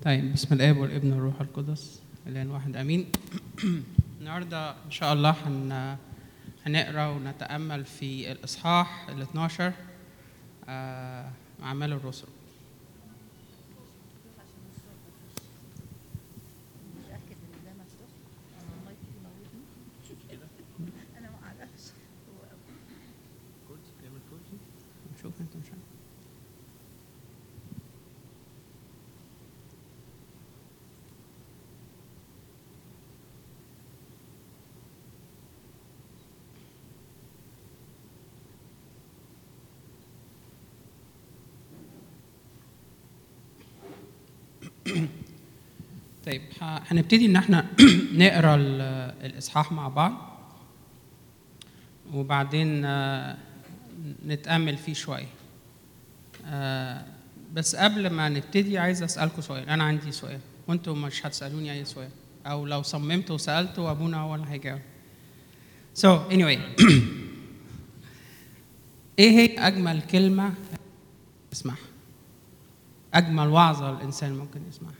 طيب بسم الاب والابن والروح القدس الان واحد امين النهارده ان شاء الله هن هنقرا ونتامل في الاصحاح ال 12 آه، اعمال الرسل متأكد إن ده مفتوح؟ المايك يموتني؟ أنا ما أعرفش هو شوف انت مش عارف طيب ه- هنبتدي ان احنا نقرا ال- الاصحاح مع بعض وبعدين آه، نتامل فيه شويه آه، بس قبل ما نبتدي عايز اسالكم سؤال انا عندي سؤال وانتم مش هتسالوني اي سؤال او لو صممت وسالت ابونا هو اللي هيجاوب so anyway ايه هي اجمل كلمه اسمعها اجمل وعظه الانسان ممكن يسمعها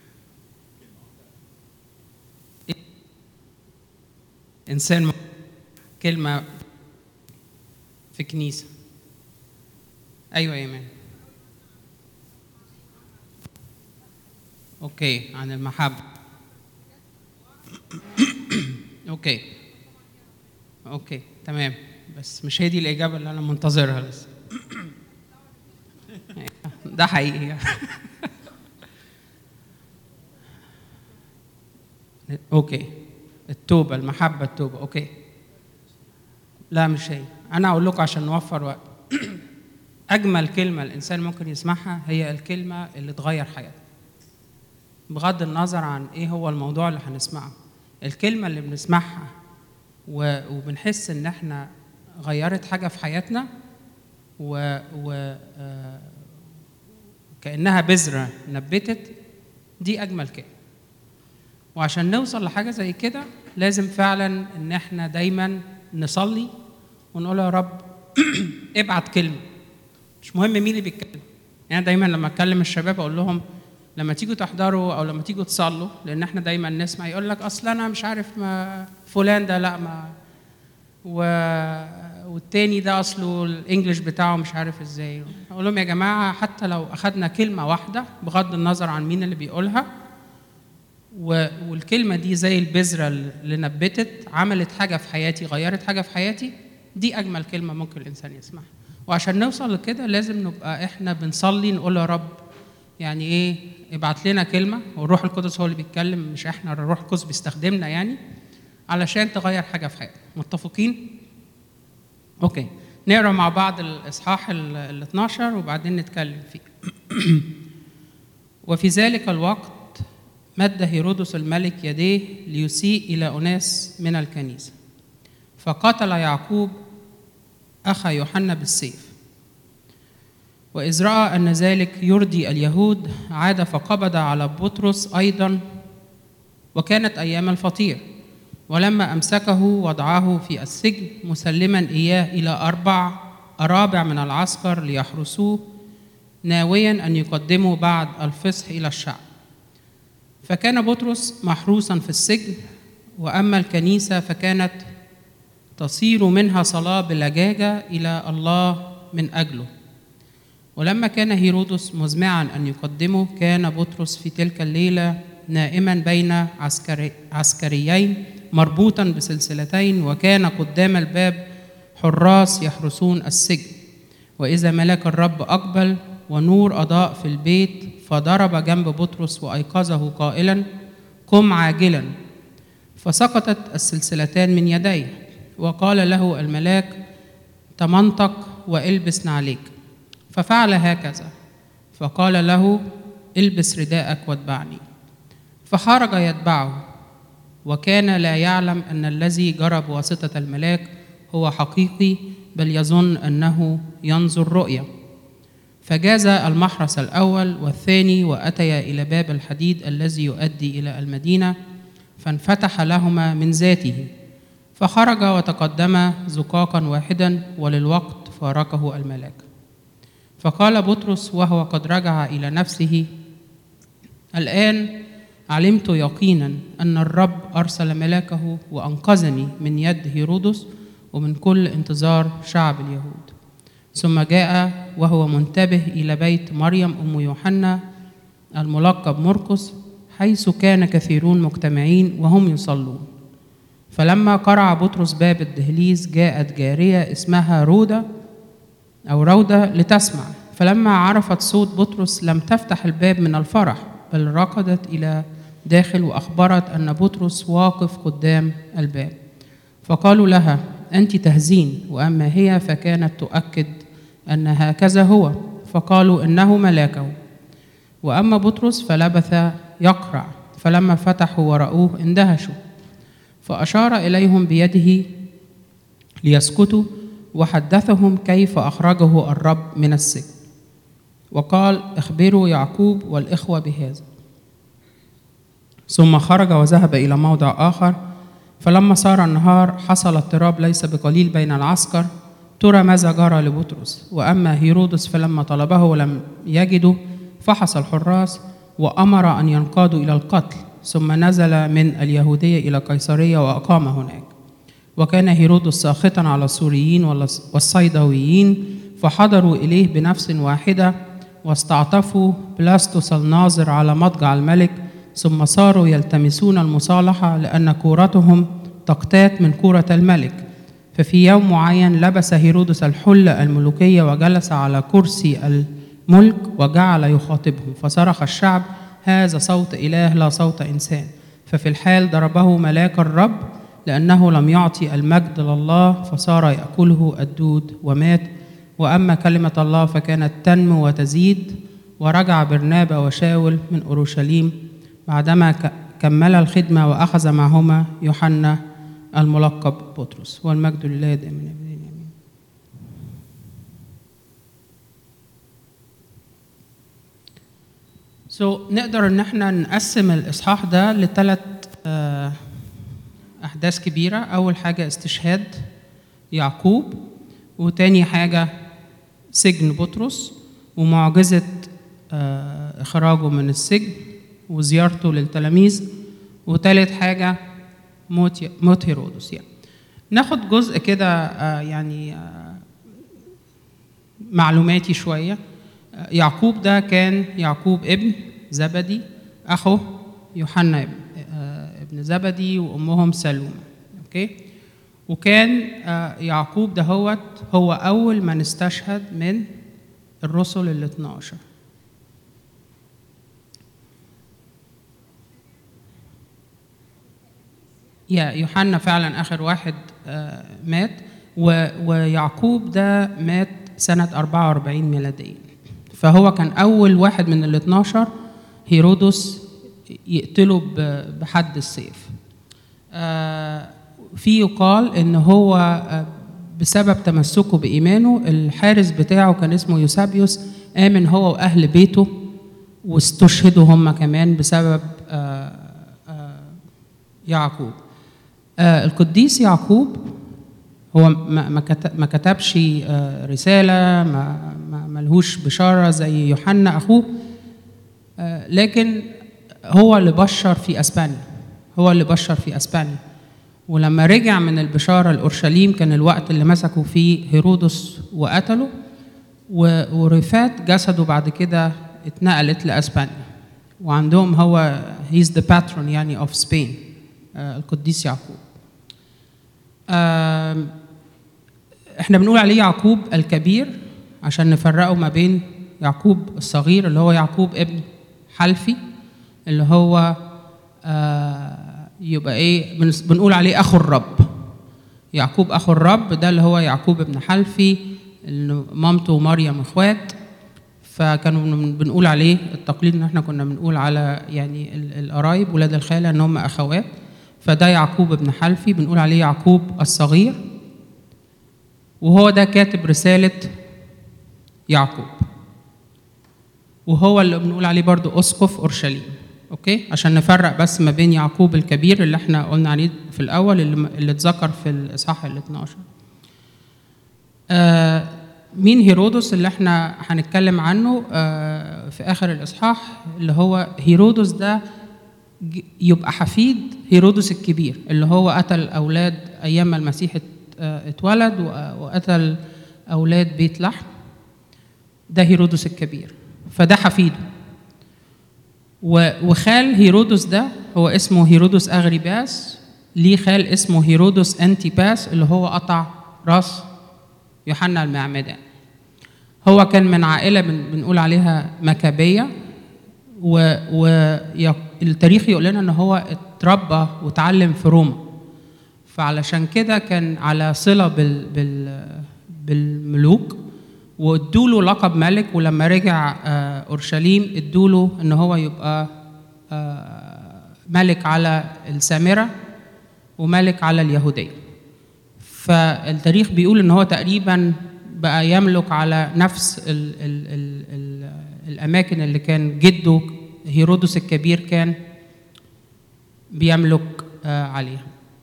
إيه؟ انسان م- كلمه في كنيسه ايوه يا ايمان اوكي عن المحبه اوكي اوكي تمام بس مش هي دي الاجابه اللي انا منتظرها لسه ده حقيقي اوكي التوبه المحبه التوبه اوكي لا مش هي انا اقول لكم عشان نوفر وقت اجمل كلمه الانسان ممكن يسمعها هي الكلمه اللي تغير حياته بغض النظر عن ايه هو الموضوع اللي هنسمعه الكلمه اللي بنسمعها و- وبنحس ان احنا غيرت حاجه في حياتنا و, و آه، كانها بذره نبتت دي اجمل كلمه وعشان نوصل لحاجه زي كده لازم فعلا ان احنا دايما نصلي ونقول يا رب ابعت كلمه مش مهم مين اللي بيتكلم يعني دايما لما اتكلم الشباب اقول لهم لما تيجوا تحضروا او لما تيجوا تصلوا لان احنا دايما نسمع يقول لك اصل انا مش عارف ما فلان ده لا ما و... والتاني ده اصله الانجليش بتاعه مش عارف ازاي اقول لهم يا جماعه حتى لو اخذنا كلمه واحده بغض النظر عن مين اللي بيقولها و... والكلمه دي زي البذره اللي نبتت عملت حاجه في حياتي غيرت حاجه في حياتي دي اجمل كلمه ممكن الانسان يسمعها وعشان نوصل لكده لازم نبقى احنا بنصلي نقول يا رب يعني ايه ابعت لنا كلمه والروح القدس هو اللي بيتكلم مش احنا الروح القدس بيستخدمنا يعني علشان تغير حاجه في حياتنا متفقين اوكي نقرا مع بعض الاصحاح ال ال 12 وبعدين نتكلم فيه وفي ذلك الوقت مد هيرودس الملك يديه ليسيء الى اناس من الكنيسه فقتل يعقوب اخا يوحنا بالسيف وإذ رأى أن ذلك يرضي اليهود عاد فقبض على بطرس أيضا وكانت أيام الفطير ولما أمسكه وضعه في السجن مسلما إياه إلى أربع أرابع من العسكر ليحرسوه ناويا أن يقدموا بعد الفصح إلى الشعب فكان بطرس محروسا في السجن وأما الكنيسة فكانت تصير منها صلاة بلجاجة إلى الله من أجله ولما كان هيرودس مزمعا أن يقدمه كان بطرس في تلك الليلة نائما بين عسكري عسكريين مربوطا بسلسلتين وكان قدام الباب حراس يحرسون السجن وإذا ملاك الرب أقبل ونور أضاء في البيت فضرب جنب بطرس وأيقظه قائلا قم عاجلا فسقطت السلسلتان من يديه وقال له الملاك تمنطق والبس نعليك ففعل هكذا فقال له البس رداءك واتبعني فخرج يتبعه وكان لا يعلم ان الذي جرى بواسطه الملاك هو حقيقي بل يظن انه ينظر رؤيا فجاز المحرس الاول والثاني واتيا الى باب الحديد الذي يؤدي الى المدينه فانفتح لهما من ذاته فخرج وتقدم زقاقا واحدا وللوقت فارقه الملاك فقال بطرس وهو قد رجع الى نفسه الآن علمت يقينا أن الرب أرسل ملاكه وأنقذني من يد هيرودس ومن كل انتظار شعب اليهود ثم جاء وهو منتبه إلى بيت مريم أم يوحنا الملقب مرقس حيث كان كثيرون مجتمعين وهم يصلون فلما قرع بطرس باب الدهليز جاءت جارية اسمها رودة أو رودة لتسمع فلما عرفت صوت بطرس لم تفتح الباب من الفرح بل ركضت إلى داخل وأخبرت أن بطرس واقف قدام الباب فقالوا لها أنت تهزين وأما هي فكانت تؤكد أن هكذا هو فقالوا إنه ملاكه وأما بطرس فلبث يقرع فلما فتحوا ورأوه اندهشوا فأشار إليهم بيده ليسكتوا وحدثهم كيف أخرجه الرب من السجن وقال اخبروا يعقوب والإخوة بهذا ثم خرج وذهب إلى موضع آخر فلما صار النهار حصل اضطراب ليس بقليل بين العسكر ترى ماذا جرى لبطرس وأما هيرودس فلما طلبه ولم يجده فحص الحراس وأمر أن ينقادوا إلى القتل ثم نزل من اليهودية إلى قيصرية وأقام هناك وكان هيرودس ساخطا على السوريين والصيدويين فحضروا إليه بنفس واحدة واستعطفوا بلاستوس الناظر على مضجع الملك ثم صاروا يلتمسون المصالحة لأن كورتهم تقتات من كورة الملك ففي يوم معين لبس هيرودس الحلة الملوكية وجلس على كرسي الملك وجعل يخاطبهم فصرخ الشعب هذا صوت إله لا صوت إنسان ففي الحال ضربه ملاك الرب لأنه لم يعطي المجد لله فصار يأكله الدود ومات وأما كلمة الله فكانت تنمو وتزيد ورجع برنابا وشاول من أورشليم بعدما كمل الخدمة وأخذ معهما يوحنا الملقب بطرس والمجد لله دائما أبدا آمين So نقدر ان احنا نقسم الاصحاح ده لثلاث احداث كبيره اول حاجه استشهاد يعقوب وتاني حاجه سجن بطرس ومعجزه اخراجه من السجن وزيارته للتلاميذ وتالت حاجه موت موت هيرودس يعني ناخد جزء كده يعني معلوماتي شويه يعقوب ده كان يعقوب ابن زبدي اخو يوحنا ابن, ابن زبدي وامهم سلومه اوكي وكان يعقوب ده هو هو اول من استشهد من الرسل ال 12 يا يوحنا فعلا اخر واحد مات ويعقوب ده مات سنه 44 ميلاديه فهو كان أول واحد من ال 12 هيرودس يقتله بحد السيف. في يقال إن هو بسبب تمسكه بإيمانه الحارس بتاعه كان اسمه يوسابيوس آمن هو وأهل بيته واستشهدوا هم كمان بسبب يعقوب. القديس يعقوب هو ما كتبش رسالة ما ملهوش بشارة زي يوحنا أخوه لكن هو اللي بشر في أسبانيا هو اللي بشر في أسبانيا ولما رجع من البشارة لأورشليم كان الوقت اللي مسكوا فيه هيرودس وقتله ورفات جسده بعد كده اتنقلت لأسبانيا وعندهم هو he's the patron يعني of Spain القديس يعقوب احنا بنقول عليه يعقوب الكبير عشان نفرقه ما بين يعقوب الصغير اللي هو يعقوب ابن حلفي اللي هو آه يبقى ايه بنقول عليه اخو الرب يعقوب اخو الرب ده اللي هو يعقوب ابن حلفي اللي مامته ومريم اخوات فكانوا بنقول عليه التقليد ان احنا كنا بنقول على يعني القرايب ولاد الخاله ان هم اخوات فده يعقوب ابن حلفي بنقول عليه يعقوب الصغير وهو ده كاتب رسالة يعقوب وهو اللي بنقول عليه برضو أسقف أورشليم أوكي عشان نفرق بس ما بين يعقوب الكبير اللي احنا قلنا عليه في الأول اللي, اللي اتذكر في الإصحاح ال 12 آه مين هيرودس اللي احنا هنتكلم عنه آه، في اخر الاصحاح اللي هو هيرودس ده ج- يبقى حفيد هيرودس الكبير اللي هو قتل اولاد ايام ما المسيح ات- آه، اتولد وق- وقتل اولاد بيت لحم ده هيرودس الكبير فده حفيده و- وخال هيرودس ده هو اسمه هيرودس اغريباس ليه خال اسمه هيرودس انتيباس اللي هو قطع راس يوحنا المعمدان هو كان من عائله بن- بنقول عليها مكابيه والتاريخ يقول لنا ان هو اتربى وتعلم في روما فعلشان كده كان على صله بال بال بالملوك وادوا له لقب ملك ولما رجع آه، اورشليم ادوا له ان هو يبقى آه، ملك على السامره وملك على اليهوديه فالتاريخ بيقول ان هو تقريبا بقى يملك على نفس ال ال ال ال الاماكن اللي كان جده هيرودس الكبير كان بيملك آه، عليها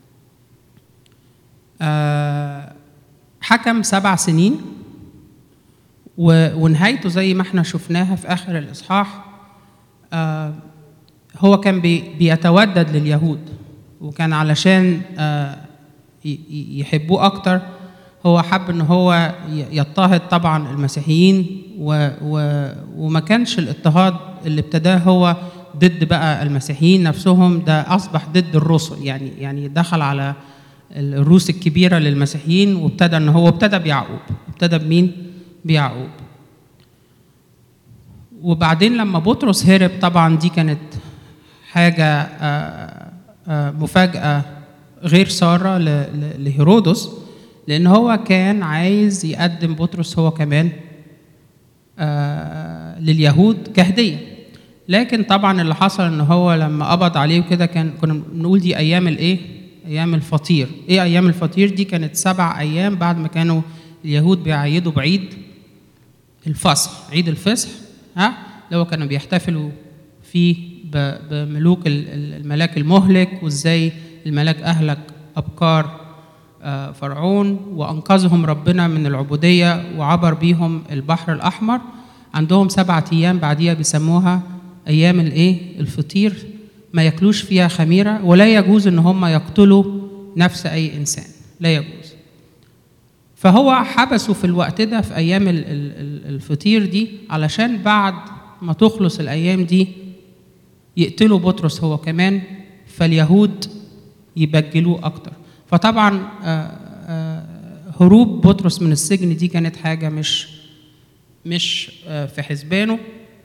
آه، حكم سبع سنين و- ونهايته زي ما احنا شفناها في اخر الاصحاح آه، هو كان بي- بيتودد لليهود وكان علشان آه، ي- ي- يحبوه اكتر هو حب ان هو ي- يضطهد طبعا المسيحيين و و وما كانش الاضطهاد اللي ابتداه هو ضد بقى المسيحيين نفسهم ده اصبح ضد الرسل يعني يعني دخل على الروس الكبيره للمسيحيين وابتدى ان هو ابتدى بيعقوب ابتدى بمين بيعقوب وبعدين لما بطرس هرب طبعا دي كانت حاجه آه، آه، مفاجاه غير ساره ل- ل- لهيرودس لان هو كان عايز يقدم بطرس هو كمان آه، لليهود كهديه لكن طبعا اللي حصل ان هو لما قبض عليه وكده كان كنا بنقول دي ايام الايه ايام الفطير ايه ايام الفطير دي كانت سبع ايام بعد ما كانوا اليهود بيعيدوا بعيد الفصح عيد الفصح ها اللي هو كانوا بيحتفلوا فيه ب- بملوك ال- ال- الملاك المهلك وازاي الملاك اهلك ابكار آه، فرعون وانقذهم ربنا من العبوديه وعبر بيهم البحر الاحمر عندهم سبعة ايام بعديها بيسموها ايام الايه الفطير ما ياكلوش فيها خميره ولا يجوز ان هم يقتلوا نفس اي انسان لا يجوز فهو حبسه في الوقت ده في ايام ال- ال- ال- الفطير دي علشان بعد ما تخلص الايام دي يقتلوا بطرس هو كمان فاليهود يبجلوه اكتر فطبعا آه، آه، هروب بطرس من السجن دي كانت حاجه مش مش آه، في حسبانه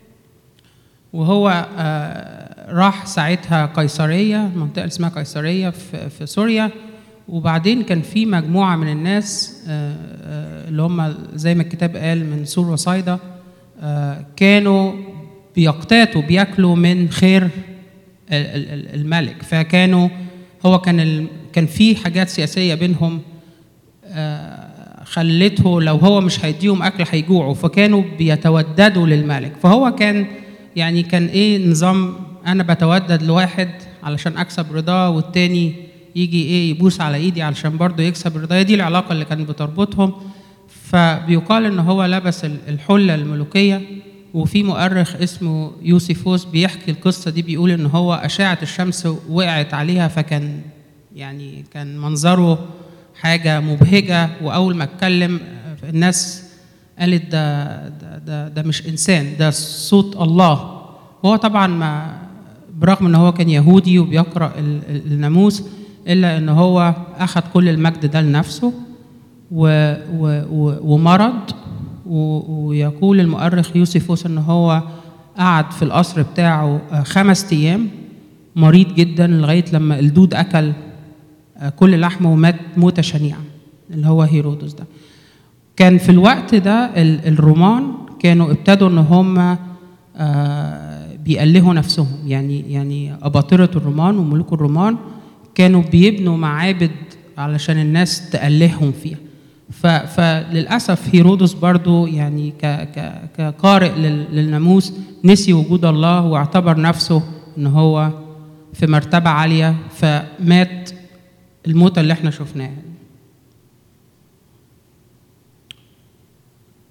وهو آه، راح ساعتها قيصرية منطقة اسمها قيصرية في, في سوريا وبعدين كان في مجموعة من الناس آه، آه، اللي هم زي ما الكتاب قال من سور وصيدا آه، كانوا بيقتاتوا بياكلوا من خير ال- ال- ال- الملك فكانوا هو كان ال- كان في حاجات سياسية بينهم آه، خلته لو هو مش هيديهم اكل هيجوعوا فكانوا بيتوددوا للملك فهو كان يعني كان ايه نظام انا بتودد لواحد علشان اكسب رضاه والتاني يجي ايه يبوس على ايدي علشان برضه يكسب رضاه دي العلاقه اللي كانت بتربطهم فبيقال ان هو لبس ال- الحله الملوكيه وفي مؤرخ اسمه يوسيفوس بيحكي القصه دي بيقول ان هو اشعه الشمس وقعت عليها فكان يعني كان منظره حاجه مبهجه واول ما اتكلم الناس قالت ده ده ده, ده مش انسان ده صوت الله هو طبعا ما برغم ان هو كان يهودي وبيقرا ال- ال- الناموس الا ان هو اخذ كل المجد ده لنفسه و و و ومرض و ويقول المؤرخ يوسفوس ان هو قعد في القصر بتاعه آه، خمس ايام مريض جدا لغايه لما الدود اكل آه، كل لحمه ومات موته شنيعه اللي هو هيرودس ده كان في الوقت ده ال- الرومان كانوا ابتدوا ان هم آه، بيألهوا نفسهم يعني يعني أباطرة الرومان وملوك الرومان كانوا بيبنوا معابد علشان الناس تألههم فيها ف- فللأسف هيرودس برضو يعني ك ك كقارئ لل- للناموس نسي وجود الله واعتبر نفسه ان هو في مرتبة عالية فمات الموتة اللي احنا شفناها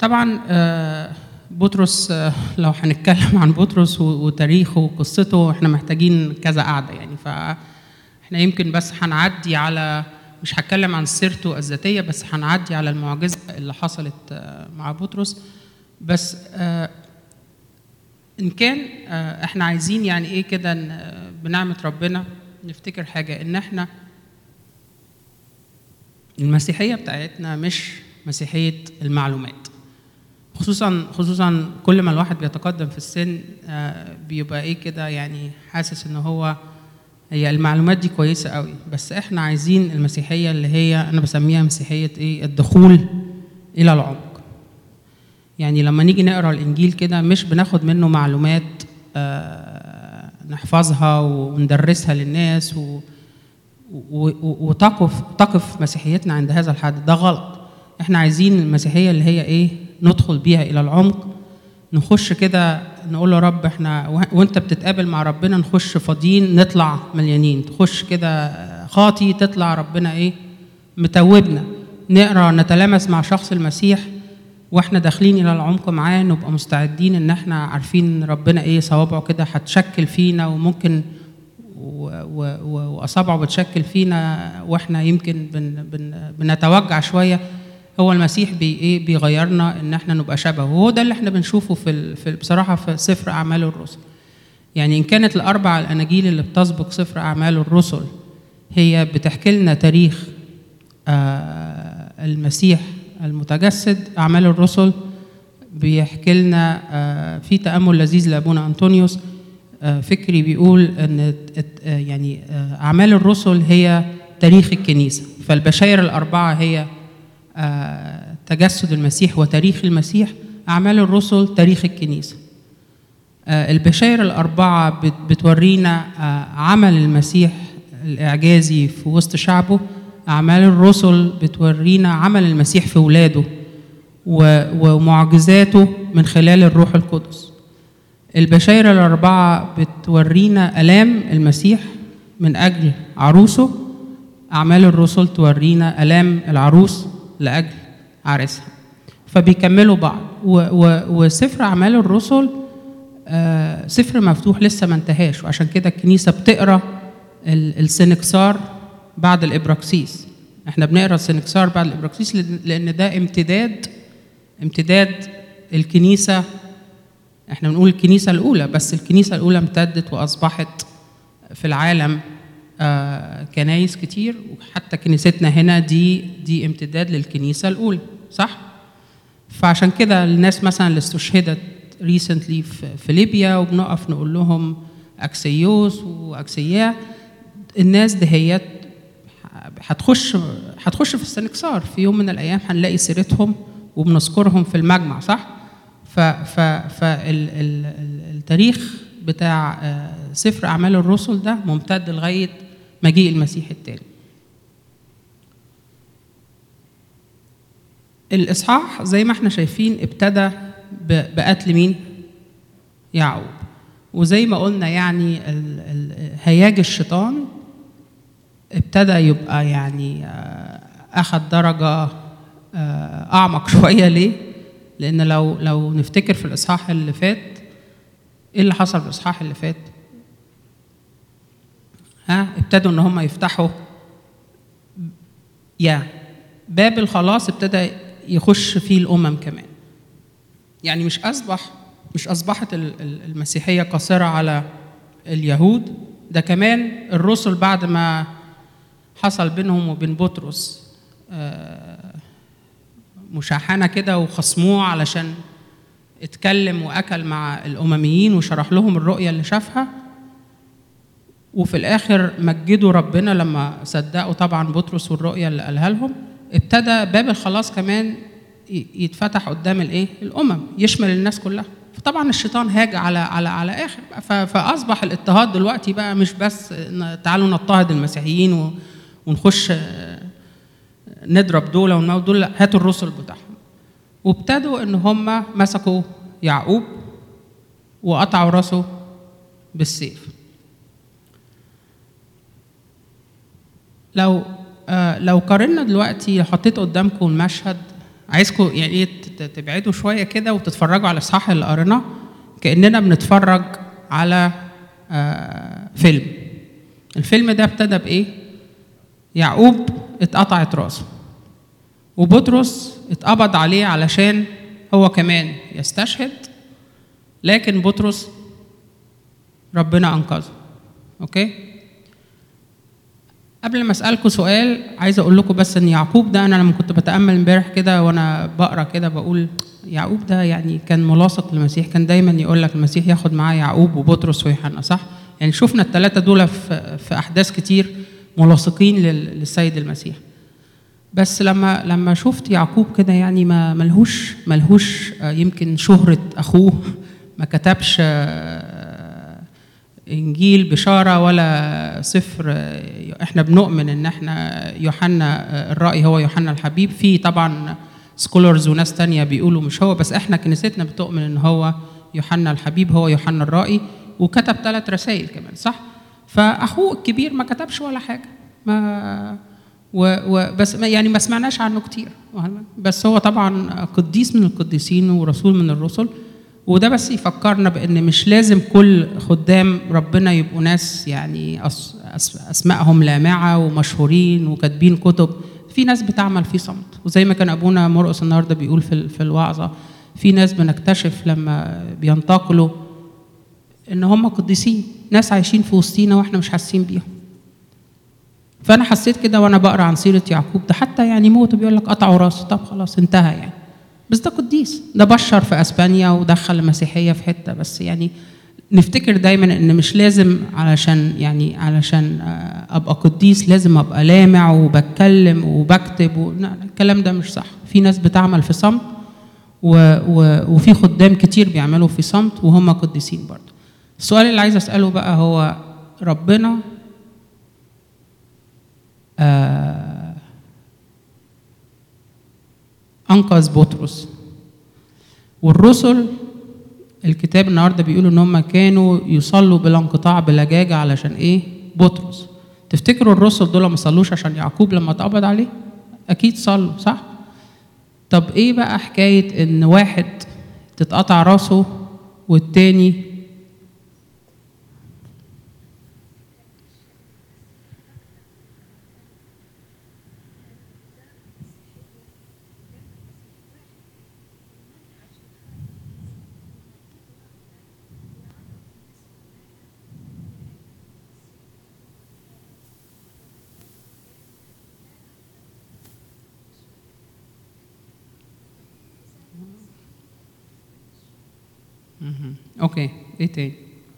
طبعا آه، بطرس آه، لو هنتكلم عن بطرس و- وتاريخه وقصته احنا محتاجين كذا قعده يعني فاحنا يمكن بس هنعدي على مش هتكلم عن سيرته الذاتيه بس هنعدي على المعجزه اللي حصلت آه، مع بطرس بس آه، ان كان آه، احنا عايزين يعني ايه كده ن- آه، بنعمه ربنا نفتكر حاجه ان احنا المسيحيه بتاعتنا مش مسيحيه المعلومات خصوصا خصوصا كل ما الواحد بيتقدم في السن آه، بيبقى ايه كده يعني حاسس ان هو هي المعلومات دي كويسه قوي بس احنا عايزين المسيحيه اللي هي انا بسميها مسيحيه ايه الدخول الى العمق يعني لما نيجي نقرا الانجيل كده مش بناخد منه معلومات آه، نحفظها وندرسها للناس و و- و- وتقف تقف مسيحيتنا عند هذا الحد ده غلط احنا عايزين المسيحيه اللي هي ايه ندخل بيها الى العمق نخش كده نقول له رب احنا و- وانت بتتقابل مع ربنا نخش فاضيين نطلع مليانين تخش كده خاطي تطلع ربنا ايه متوبنا نقرا نتلامس مع شخص المسيح واحنا داخلين الى العمق معاه نبقى مستعدين ان احنا عارفين ربنا ايه صوابعه كده هتشكل فينا وممكن و- و- و- واصابعه بتشكل فينا واحنا يمكن بن بن بنتوجع شويه هو المسيح بي ايه بيغيرنا ان احنا نبقى شبهه وهو ده اللي احنا بنشوفه في ال- في بصراحه في سفر اعمال الرسل يعني ان كانت الاربع الاناجيل اللي بتسبق سفر اعمال الرسل هي بتحكي لنا تاريخ آه، المسيح المتجسد اعمال الرسل بيحكي لنا آه، في تامل لذيذ لابونا انطونيوس آه، فكري بيقول ان الت- آه، يعني آه، اعمال الرسل هي تاريخ الكنيسه فالبشاير الاربعه هي آه، تجسد المسيح وتاريخ المسيح اعمال الرسل تاريخ الكنيسه آه، البشاير الأربعة بت- بتورينا آه، عمل المسيح الإعجازي في وسط شعبه أعمال الرسل بتورينا عمل المسيح في ولاده و- ومعجزاته من خلال الروح القدس البشاير الأربعة بتورينا آلام المسيح من أجل عروسه أعمال الرسل تورينا آلام العروس لأجل عريسها فبيكملوا بعض و و وسفر أعمال الرسل آه، سفر مفتوح لسه ما انتهاش وعشان كده الكنيسة بتقرا ال- السنكسار بعد الإبراكسيس احنا بنقرا السنكسار بعد الإبراكسيس لأن- لأن ده امتداد امتداد الكنيسة احنا بنقول الكنيسة الأولى بس الكنيسة الأولى امتدت وأصبحت في العالم آه، كنايس كتير وحتى كنيستنا هنا دي دي امتداد للكنيسة الأولى صح؟ فعشان كده الناس مثلا اللي استشهدت ريسنتلي في في ليبيا وبنقف نقول لهم اكسيوس واكسيا الناس دهيت هتخش هتخش في السنكسار في يوم من الايام هنلاقي سيرتهم وبنذكرهم في المجمع صح؟ ف ف فالتاريخ بتاع آه، سفر اعمال الرسل ده ممتد لغايه مجيء المسيح الثاني. الاصحاح زي ما احنا شايفين ابتدى ب- بقتل مين؟ يعقوب وزي ما قلنا يعني ال- ال- هياج الشيطان ابتدى يبقى يعني آه، اخذ درجه آه، اعمق شويه ليه؟ لان لو لو نفتكر في الاصحاح اللي فات ايه اللي حصل في الاصحاح اللي فات؟ ها ابتدوا ان هم يفتحوا يا باب الخلاص ابتدى يخش فيه الامم كمان يعني مش اصبح مش اصبحت ال- ال- المسيحيه قاصره على اليهود ده كمان الرسل بعد ما حصل بينهم وبين بطرس آه، مشاحنه كده وخصموه علشان اتكلم واكل مع الامميين وشرح لهم الرؤيه اللي شافها وفي الاخر مجدوا ربنا لما صدقوا طبعا بطرس والرؤيه اللي قالها لهم ابتدى باب الخلاص كمان ي- يتفتح قدام الايه الامم يشمل الناس كلها فطبعا الشيطان هاج على على على اخر بقى. ف- فاصبح الاضطهاد دلوقتي بقى مش بس إن تعالوا نضطهد المسيحيين و- ونخش آه، نضرب دول ونموت دول لا هاتوا الرسل بتاعهم وابتدوا ان هم مسكوا يعقوب وقطعوا راسه بالسيف لو آه لو قارنا دلوقتي حطيت قدامكم المشهد عايزكم يعني ايه ت- تبعدوا شويه كده وتتفرجوا على الاصحاح اللي قريناه كاننا بنتفرج على آه فيلم الفيلم ده ابتدى بايه يعقوب اتقطعت راسه وبطرس اتقبض عليه علشان هو كمان يستشهد لكن بطرس ربنا انقذه اوكي قبل ما اسالكم سؤال عايز اقول لكم بس ان يعقوب ده انا لما كنت بتامل امبارح كده وانا بقرا كده بقول يعقوب ده يعني كان ملاصق للمسيح كان دايما يقول لك المسيح ياخد معاه يعقوب وبطرس ويوحنا صح يعني شفنا الثلاثه دول في في احداث كتير ملاصقين لل- للسيد المسيح بس لما لما شفت يعقوب كده يعني ما ملهوش ملهوش آه، يمكن شهرة أخوه ما كتبش آه، إنجيل بشارة ولا سفر آه، إحنا بنؤمن إن إحنا يوحنا آه، الرأي هو يوحنا الحبيب في طبعا سكولرز وناس تانية بيقولوا مش هو بس إحنا كنيستنا بتؤمن إن هو يوحنا الحبيب هو يوحنا الرأي وكتب ثلاث رسائل كمان صح؟ فأخوه الكبير ما كتبش ولا حاجة ما و و بس ما يعني ما سمعناش عنه كتير بس هو طبعا قديس من القديسين ورسول من الرسل وده بس يفكرنا بان مش لازم كل خدام ربنا يبقوا ناس يعني أس أس اسمائهم لامعه ومشهورين وكاتبين كتب في ناس بتعمل في صمت وزي ما كان ابونا مرقس النهارده بيقول في ال- في الوعظه في ناس بنكتشف لما بينتقلوا ان هم قديسين ناس عايشين في وسطينا واحنا مش حاسين بيهم فانا حسيت كده وانا بقرا عن سيره يعقوب ده حتى يعني موته بيقول لك قطعوا راسه طب خلاص انتهى يعني بس ده قديس ده بشر في اسبانيا ودخل المسيحيه في حته بس يعني نفتكر دايما ان مش لازم علشان يعني علشان آه، ابقى قديس لازم ابقى لامع وبتكلم وبكتب و... لا، الكلام ده مش صح في ناس بتعمل في صمت و... و... وفي خدام كتير بيعملوا في صمت وهم قديسين برضه السؤال اللي عايز اساله بقى هو ربنا آه، انقذ بطرس والرسل الكتاب النهارده بيقولوا ان هم كانوا يصلوا بلا انقطاع بلجاجه علشان ايه بطرس تفتكروا الرسل دول ما صلوش عشان يعقوب لما اتقبض عليه اكيد صلوا صح طب ايه بقى حكايه ان واحد تتقطع راسه والتاني مهم. اوكي ايه تاني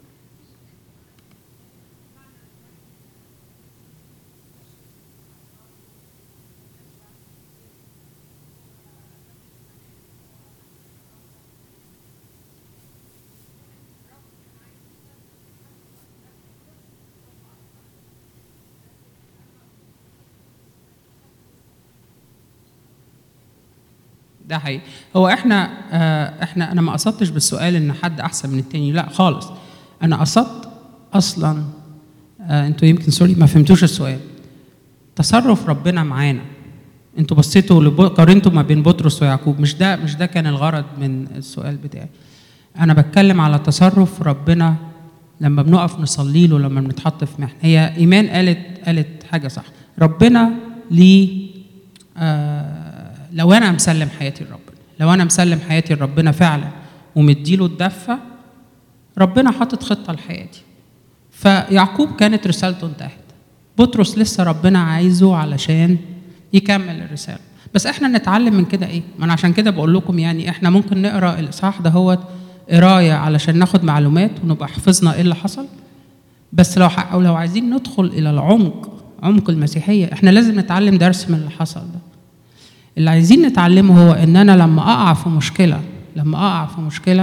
ده حقيقي هو احنا آه احنا انا ما قصدتش بالسؤال ان حد احسن من التاني لا خالص انا قصدت اصلا آه انتوا يمكن سوري ما فهمتوش السؤال تصرف ربنا معانا انتوا بصيتوا لب... قارنتوا ما بين بطرس ويعقوب مش ده مش ده كان الغرض من السؤال بتاعي انا بتكلم على تصرف ربنا لما بنقف نصلي له لما بنتحط في محنه هي ايمان قالت قالت حاجه صح ربنا ليه آه لو انا مسلم حياتي لربنا لو انا مسلم حياتي لربنا فعلا ومديله الدفه ربنا حاطط خطه لحياتي فيعقوب كانت رسالته انتهت بطرس لسه ربنا عايزه علشان يكمل الرساله بس احنا نتعلم من كده ايه ما انا عشان كده بقول لكم يعني احنا ممكن نقرا الاصحاح ده هو قرايه علشان ناخد معلومات ونبقى حفظنا ايه اللي حصل بس لو ح... او لو عايزين ندخل الى العمق عمق المسيحيه احنا لازم نتعلم درس من اللي حصل ده اللي عايزين نتعلمه هو ان انا لما اقع في مشكله لما اقع في مشكله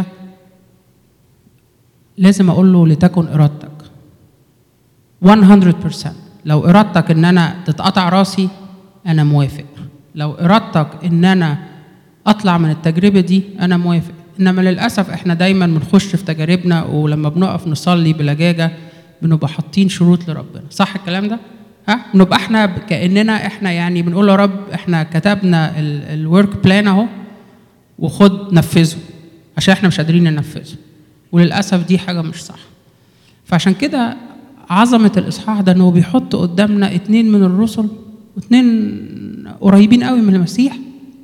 لازم اقول له لتكن ارادتك 100% لو ارادتك ان انا تتقطع راسي انا موافق لو ارادتك ان انا اطلع من التجربه دي انا موافق انما للاسف احنا دايما بنخش في تجاربنا ولما بنقف نصلي بلجاجه بنبقى حاطين شروط لربنا صح الكلام ده ها نبقى احنا ب- كاننا احنا يعني بنقول يا رب احنا كتبنا الورك بلان اهو وخد نفذه عشان احنا مش قادرين ننفذه وللاسف دي حاجه مش صح فعشان كده عظمه الاصحاح ده انه بيحط قدامنا اتنين من الرسل واتنين قريبين قوي من المسيح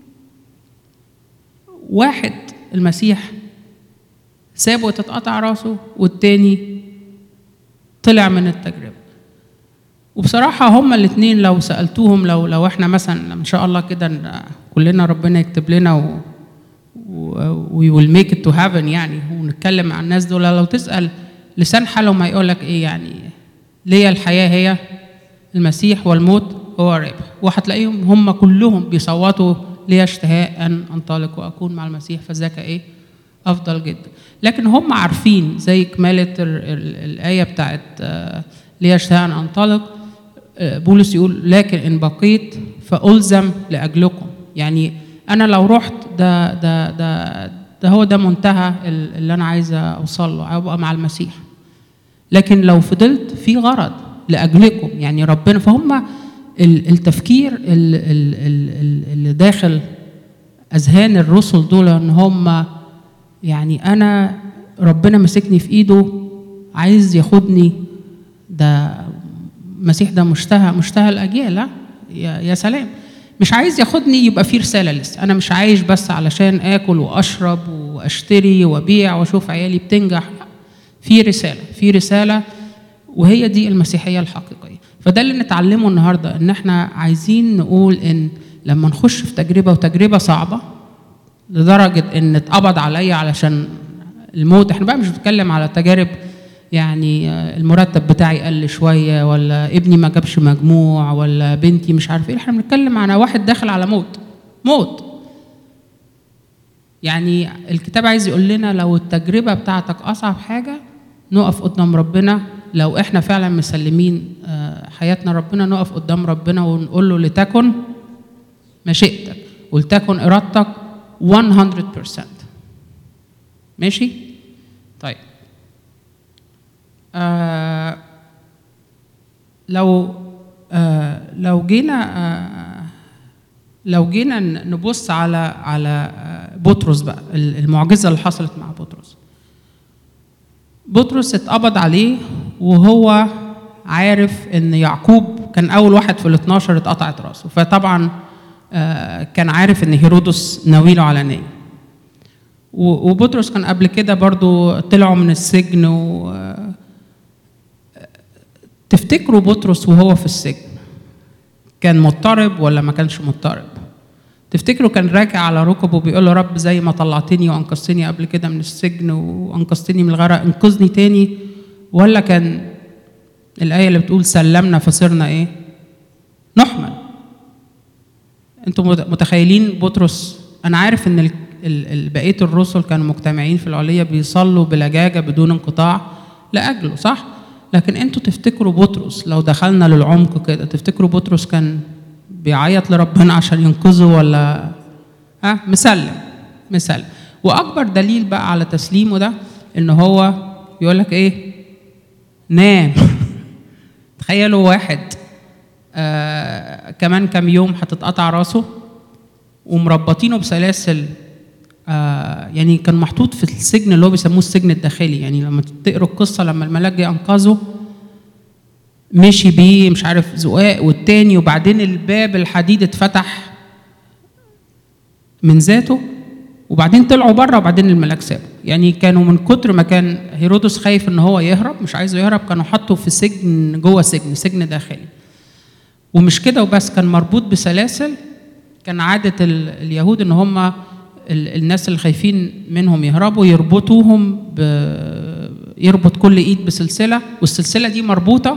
واحد المسيح سابه تتقطع راسه والتاني طلع من التجربه وبصراحة هما الاثنين لو سألتوهم لو لو احنا مثلا إن شاء الله كده ن- كلنا ربنا يكتب لنا و وي ويل ميك ات تو هافن يعني ونتكلم مع الناس دول لو تسأل لسان حالهم هيقول لك ايه يعني ليه الحياة هي المسيح والموت هو الربح وهتلاقيهم هم كلهم بيصوتوا لي اشتهاء ان انطلق واكون مع المسيح فذاك ايه افضل جدا لكن هم عارفين زي كماله ال- ال- الايه بتاعت آه، لي اشتهاء ان انطلق آه، بولس يقول لكن ان بقيت فالزم لاجلكم يعني انا لو رحت ده ده ده ده هو ده منتهى ال- اللي انا عايزه اوصل له ابقى مع المسيح لكن لو فضلت في غرض لاجلكم يعني ربنا فهم ال- التفكير ال- ال- ال- ال- اللي داخل اذهان الرسل دول ان هم يعني انا ربنا ماسكني في ايده عايز ياخدني ده المسيح ده مشتهى مشتهى الاجيال ها؟ يا يا سلام مش عايز ياخدني يبقى في رساله لسه انا مش عايش بس علشان اكل واشرب واشتري وابيع واشوف عيالي بتنجح لا في رساله في رساله وهي دي المسيحيه الحقيقيه فده اللي نتعلمه النهارده ان احنا عايزين نقول ان لما نخش في تجربه وتجربه صعبه لدرجه ان اتقبض عليا علشان الموت احنا بقى مش بنتكلم على تجارب يعني آه، المرتب بتاعي قل شويه ولا ابني ما جابش مجموع ولا بنتي مش عارف ايه احنا بنتكلم على واحد داخل على موت موت يعني الكتاب عايز يقول لنا لو التجربه بتاعتك اصعب حاجه نقف قدام ربنا لو احنا فعلا مسلمين آه، حياتنا ربنا نقف قدام ربنا ونقول له لتكن مشيئتك ولتكن ارادتك 100% ماشي طيب آه لو آه لو جينا آه لو جينا ن- نبص على على آه، بطرس بقى ال- المعجزه اللي حصلت مع بطرس بطرس اتقبض عليه وهو عارف ان يعقوب كان اول واحد في ال 12 اتقطعت راسه فطبعا آه، كان عارف ان هيرودس ناويله على نيه و- وبطرس كان قبل كده برضو طلعوا من السجن و تفتكروا بطرس وهو في السجن كان مضطرب ولا ما كانش مضطرب تفتكروا كان راكع على ركبه بيقول له رب زي ما طلعتني وانقذتني قبل كده من السجن وانقذتني من الغرق انقذني تاني ولا كان الآية اللي بتقول سلمنا فصرنا ايه نحمل انتوا مت- متخيلين بطرس انا عارف ان ال- ال- ال- بقيه الرسل كانوا مجتمعين في العليه بيصلوا بلجاجه بدون انقطاع لاجله صح لكن انتوا تفتكروا بطرس لو دخلنا للعمق كده تفتكروا بطرس كان بيعيط لربنا عشان ينقذه ولا ها مسلم مسلم واكبر دليل بقى على تسليمه ده ان هو يقول لك ايه نام تخيلوا واحد آه كمان كام يوم هتتقطع راسه ومربطينه بسلاسل آه يعني كان محطوط في السجن اللي هو بيسموه السجن الداخلي يعني لما تقروا القصه لما الملاك جه انقذه مشي بيه مش عارف زقاق والتاني وبعدين الباب الحديد اتفتح من ذاته وبعدين طلعوا بره وبعدين الملاك سابه يعني كانوا من كتر ما كان هيرودس خايف ان هو يهرب مش عايزه يهرب كانوا حطوا في سجن جوه سجن سجن داخلي ومش كده وبس كان مربوط بسلاسل كان عادة ال- اليهود ان هم ال- الناس اللي خايفين منهم يهربوا يربطوهم ب... يربط كل ايد بسلسلة والسلسلة دي مربوطة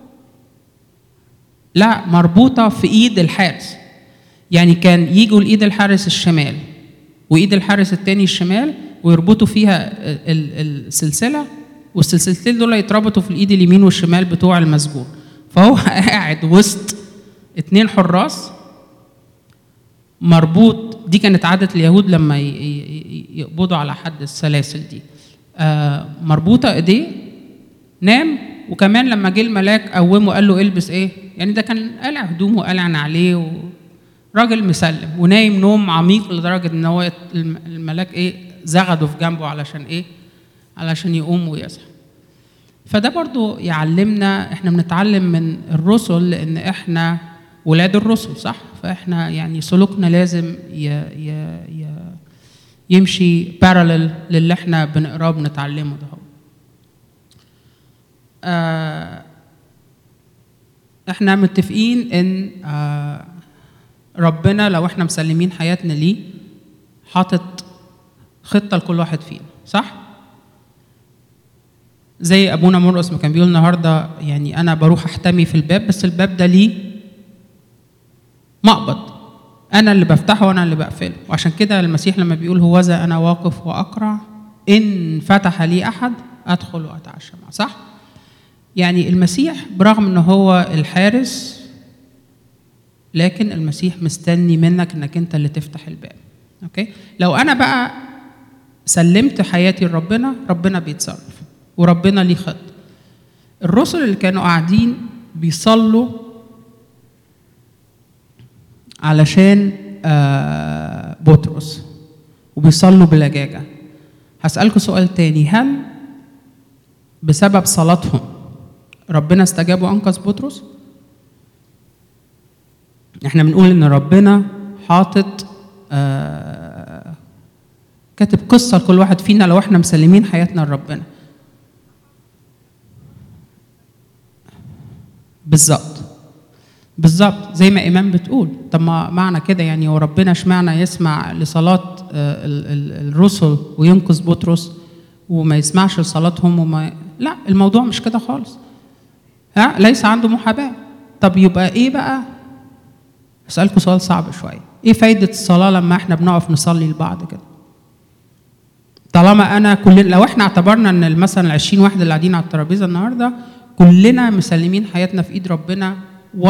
لا مربوطة في ايد الحارس يعني كان يجوا لايد الحارس الشمال وايد الحارس التاني الشمال ويربطوا فيها ال- ال- السلسله والسلسلتين دول يتربطوا في الايد اليمين والشمال بتوع المسجون فهو قاعد وسط اتنين حراس مربوط دي كانت عادة اليهود لما ي- ي- ي- يقبضوا على حد السلاسل دي آه مربوطة ايديه نام وكمان لما جه الملاك قومه قال له البس ايه يعني ده كان قلع هدومه وقلعن عليه وراجل مسلم ونايم نوم عميق لدرجه ان هو الم- الملاك ايه زغده في جنبه علشان ايه علشان يقوم ويصحى فده برضو يعلمنا احنا بنتعلم من الرسل لان احنا ولاد الرسل صح فاحنا يعني سلوكنا لازم ي ي ي يمشي بارلل للي احنا بنقراه بنتعلمه ده هو. آه احنا متفقين ان آه ربنا لو احنا مسلمين حياتنا ليه حاطط خطه لكل واحد فينا صح زي ابونا مرقس ما كان بيقول النهارده يعني انا بروح احتمي في الباب بس الباب ده ليه مقبض انا اللي بفتحه وانا اللي بقفله وعشان كده المسيح لما بيقول هوذا انا واقف واقرع ان فتح لي احد ادخل واتعشى معه صح يعني المسيح برغم ان هو الحارس لكن المسيح مستني منك انك انت اللي تفتح الباب اوكي لو انا بقى سلمت حياتي لربنا ربنا بيتصرف وربنا ليه خط الرسل اللي كانوا قاعدين بيصلوا علشان آه، بطرس وبيصلوا بلجاجة هسألكوا سؤال تاني هل بسبب صلاتهم ربنا استجاب وأنقذ بطرس؟ احنا بنقول ان ربنا حاطط آه كاتب قصه لكل واحد فينا لو احنا مسلمين حياتنا لربنا بالظبط بالظبط زي ما ايمان بتقول طب ما معنى كده يعني هو ربنا اشمعنى يسمع لصلاه آه، ال- ال- الرسل وينقذ بطرس وما يسمعش لصلاتهم وما لا الموضوع مش كده خالص ها ليس عنده محاباه طب يبقى ايه بقى اسالكم سؤال صعب شويه ايه فايده الصلاه لما احنا بنقف نصلي لبعض كده طالما انا كل لو احنا اعتبرنا ان مثلا ال 20 واحد اللي قاعدين على الترابيزه النهارده كلنا مسلمين حياتنا في ايد ربنا 100%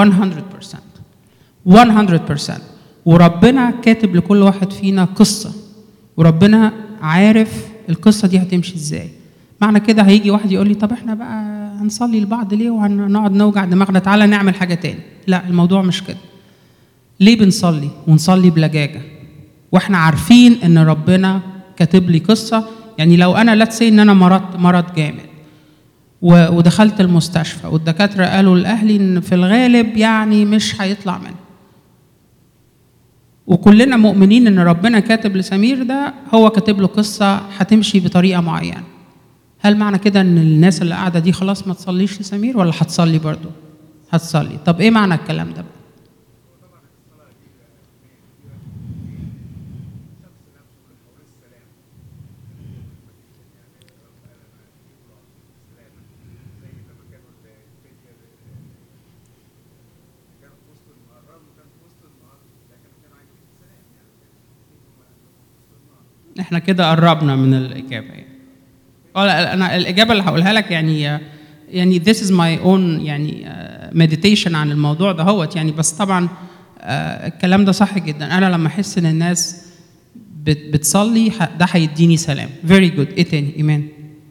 100% وربنا كاتب لكل واحد فينا قصه وربنا عارف القصه دي هتمشي ازاي معنى كده هيجي واحد يقول لي طب احنا بقى هنصلي لبعض ليه وهنقعد نوجع دماغنا تعالى نعمل حاجه تاني لا الموضوع مش كده ليه بنصلي ونصلي بلجاجه واحنا عارفين ان ربنا كاتب لي قصه يعني لو انا لا ان انا مرضت مرض جامد و- ودخلت المستشفى والدكاتره قالوا لاهلي ان في الغالب يعني مش هيطلع منها وكلنا مؤمنين ان ربنا كاتب لسمير ده هو كاتب له قصه هتمشي بطريقه معينه هل معنى كده ان الناس اللي قاعده دي خلاص ما تصليش لسمير ولا هتصلي برضو هتصلي طب ايه معنى الكلام ده بقى احنا كده قربنا من الاجابه يعني اه لا انا الاجابه اللي هقولها لك يعني يعني this is my own يعني آه، meditation عن الموضوع ده هوت يعني بس طبعا آه، الكلام ده صح جدا انا لما احس ان الناس بت- بتصلي ح- ده هيديني سلام very good ايه تاني ايمان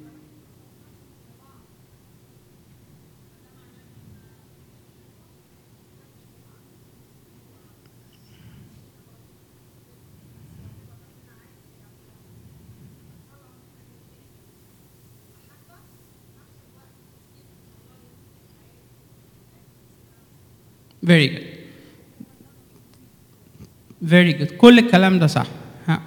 very good very good كل الكلام ده صح ها.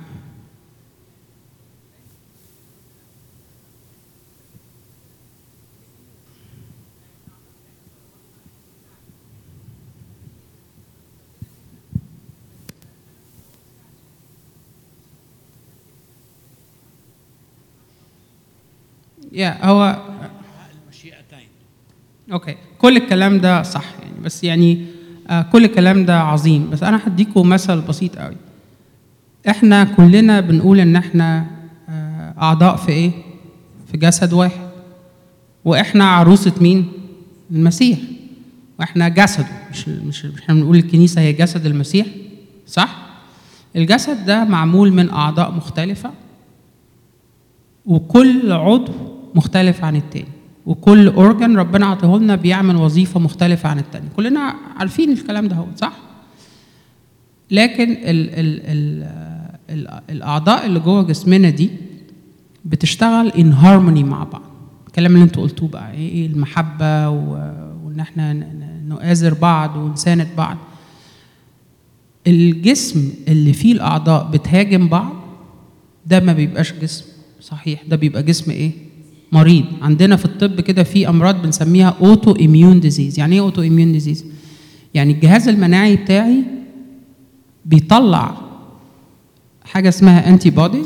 يا هو المشيئتين اوكي كل الكلام ده صح يعني بس يعني آه كل الكلام ده عظيم بس انا هديكم مثل بسيط قوي احنا كلنا بنقول ان احنا آه اعضاء في ايه في جسد واحد واحنا عروسه مين المسيح واحنا جسده مش مش مش احنا بنقول الكنيسه هي جسد المسيح صح الجسد ده معمول من اعضاء مختلفه وكل عضو مختلف عن التاني وكل اورجن ربنا عطيه لنا بيعمل وظيفه مختلفه عن التاني كلنا عارفين الكلام ده هو صح لكن ال ال ال ال الاعضاء اللي جوه جسمنا دي بتشتغل ان هارموني مع بعض الكلام اللي انتوا قلتوه بقى ايه إيه المحبه و- وان احنا ن- ن- نؤازر بعض ونساند بعض الجسم اللي فيه الاعضاء بتهاجم بعض ده ما بيبقاش جسم صحيح ده بيبقى جسم ايه مريض عندنا في الطب كده في امراض بنسميها اوتو اميون ديزيز يعني ايه اوتو اميون ديزيز يعني الجهاز المناعي بتاعي بيطلع حاجه اسمها انتي بوديز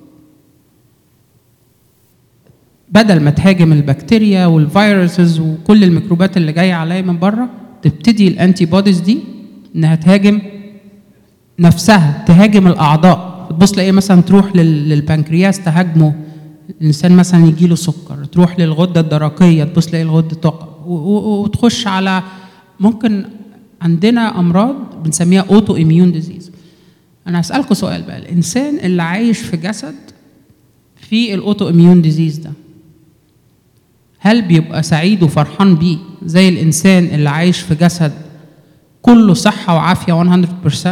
بدل ما تهاجم البكتيريا والفيروسز وكل الميكروبات اللي جايه عليا من بره تبتدي الانتي بوديز دي انها تهاجم نفسها تهاجم الاعضاء تبص تلاقي مثلا تروح لل- للبنكرياس تهاجمه الانسان مثلا يجي له سكر تروح للغده الدرقيه تبص تلاقي الغده تقع و- و- وتخش على ممكن عندنا امراض بنسميها اوتو اميون ديزيز انا هسالكم سؤال بقى الانسان اللي عايش في جسد في الاوتو اميون ديزيز ده هل بيبقى سعيد وفرحان بيه زي الانسان اللي عايش في جسد كله صحه وعافيه 100%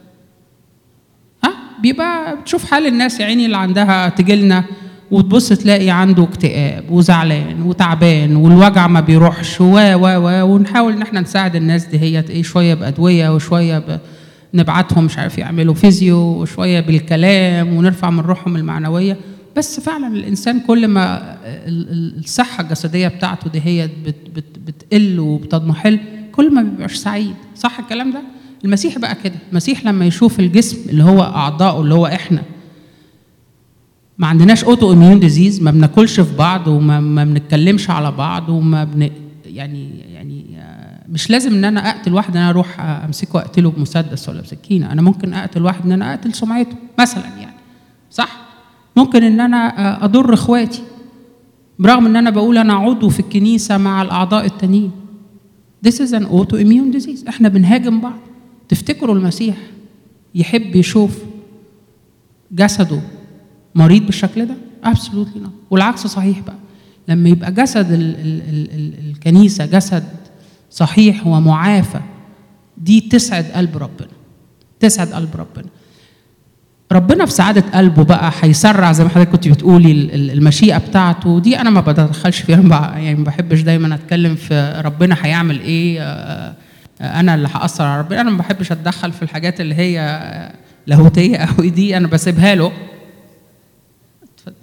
ها بيبقى بتشوف حال الناس يا عيني اللي عندها تجيلنا وتبص تلاقي عنده اكتئاب وزعلان وتعبان والوجع ما بيروحش و و و ونحاول ان احنا نساعد الناس دي هي ايه شويه بادويه وشويه ب... نبعتهم مش عارف يعملوا فيزيو وشويه بالكلام ونرفع من روحهم المعنويه بس فعلا الانسان كل ما ال- ال- الصحه الجسديه بتاعته دي هي بت بت بتقل وبتضمحل كل ما بيبقاش سعيد صح الكلام ده المسيح بقى كده المسيح لما يشوف الجسم اللي هو اعضائه اللي هو احنا ما عندناش اوتو اميون ديزيز ما بناكلش في بعض وما ما بنتكلمش على بعض وما بن يعني يعني آه، مش لازم ان انا اقتل واحد ان انا اروح آه، امسكه واقتله بمسدس ولا بسكينه انا ممكن اقتل واحد ان انا اقتل سمعته مثلا يعني صح ممكن ان انا آه، اضر اخواتي برغم ان انا بقول انا عضو في الكنيسه مع الاعضاء التانيين This is an autoimmune disease احنا بنهاجم بعض تفتكروا المسيح يحب يشوف جسده مريض بالشكل ده؟ absolutely not والعكس صحيح بقى لما يبقى جسد ال ال ال ال الكنيسة جسد صحيح ومعافى دي تسعد قلب ربنا تسعد قلب ربنا ربنا في سعادة قلبه بقى هيسرع زي ما حضرتك كنت بتقولي ال- ال- المشيئة بتاعته دي أنا ما بتدخلش فيها أنا بقى- يعني ما بحبش دايما أتكلم في ربنا هيعمل إيه آه، آه، أنا اللي هأثر على ربنا أنا ما بحبش أتدخل في الحاجات اللي هي آه، لاهوتية أو دي أنا بسيبها له اتفضل.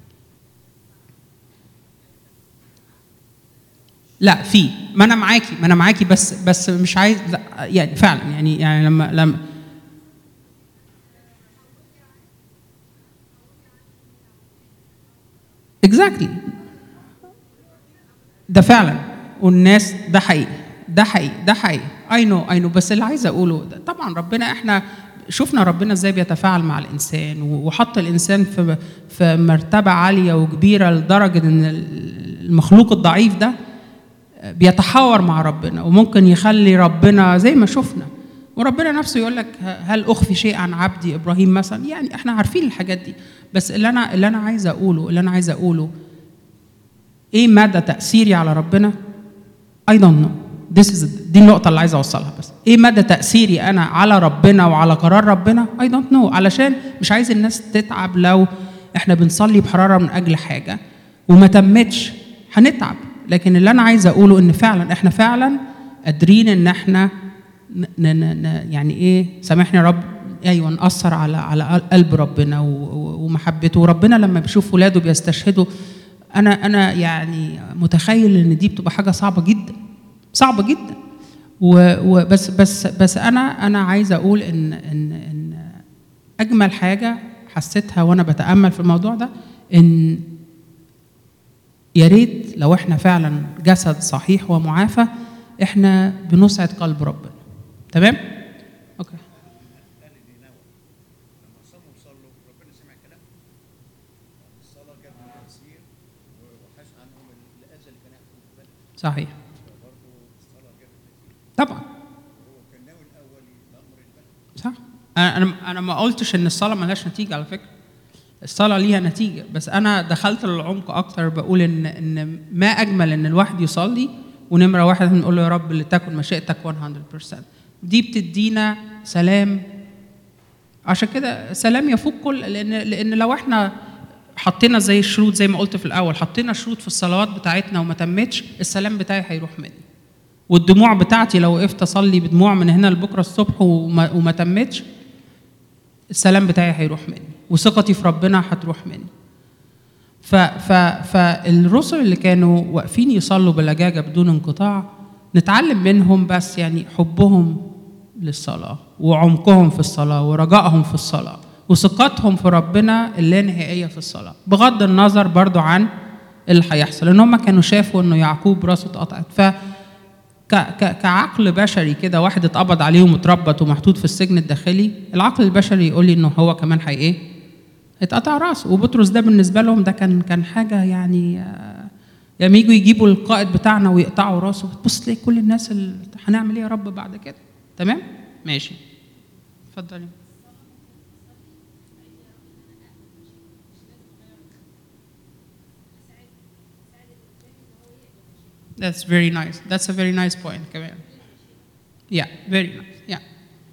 لا في ما انا معاكي ما انا معاكي بس بس مش عايز لا يعني فعلا يعني يعني لما لما اكزاكتلي ده فعلا والناس ده حقيقي ده حقيقي ده حقيقي اي نو اي نو بس اللي عايزه اقوله ده طبعا ربنا احنا شفنا ربنا ازاي بيتفاعل مع الانسان وحط الانسان في في مرتبه عاليه وكبيره لدرجه ان المخلوق الضعيف ده بيتحاور مع ربنا وممكن يخلي ربنا زي ما شفنا وربنا نفسه يقول لك هل اخفي شيء عن عبدي ابراهيم مثلا يعني احنا عارفين الحاجات دي بس اللي انا اللي انا عايزه اقوله اللي انا عايزه اقوله ايه مدى تاثيري على ربنا I don't know This is دي النقطة اللي عايزة أوصلها بس إيه مدى تأثيري أنا على ربنا وعلى قرار ربنا I don't know علشان مش عايز الناس تتعب لو إحنا بنصلي بحرارة من أجل حاجة وما تمتش هنتعب لكن اللي أنا عايزة أقوله إن فعلا إحنا فعلا قادرين إن إحنا ن ن ن يعني إيه سامحني يا رب ايوه نأثر على على قلب ربنا ومحبته وربنا لما بيشوف ولاده بيستشهدوا انا انا يعني متخيل ان دي بتبقى حاجه صعبه جدا صعبه جدا وبس بس بس انا انا عايزه اقول ان ان ان اجمل حاجه حسيتها وانا بتامل في الموضوع ده ان يا ريت لو احنا فعلا جسد صحيح ومعافى احنا بنسعد قلب ربنا تمام اوكي صحيح طبعا صح انا انا انا ما قلتش ان الصلاه ملهاش نتيجه على فكره الصلاه ليها نتيجه بس انا دخلت للعمق اكتر بقول ان ان ما اجمل ان الواحد يصلي ونمره واحد نقول له يا رب لتكن مشيئتك 100% دي بتدينا سلام عشان كده سلام يفوق كل لان لان لو احنا حطينا زي الشروط زي ما قلت في الاول حطينا شروط في الصلوات بتاعتنا وما تمتش السلام بتاعي هيروح مني والدموع بتاعتي لو وقفت اصلي بدموع من هنا لبكره الصبح وما, وما تمتش السلام بتاعي هيروح مني وثقتي في ربنا هتروح مني ف ف فالرسل اللي كانوا واقفين يصلوا بلجاجه بدون انقطاع نتعلم منهم بس يعني حبهم للصلاه وعمقهم في الصلاه ورجائهم في الصلاه وثقتهم في ربنا اللانهائيه في الصلاه بغض النظر برضو عن اللي هيحصل لان هم كانوا شافوا انه يعقوب راسه اتقطعت ف ك- ك- كعقل بشري كده واحد اتقبض عليه ومتربط ومحطوط في السجن الداخلي العقل البشري يقول لي انه هو كمان هي ايه اتقطع راسه وبطرس ده بالنسبه لهم ده كان كان حاجه يعني آه، لما يجوا يجيبوا القائد بتاعنا ويقطعوا راسه بتبص تلاقي كل الناس اللي هنعمل ايه يا رب بعد كده تمام ماشي اتفضلي That's very nice. That's a very nice point كمان. Yeah, very nice. Yeah.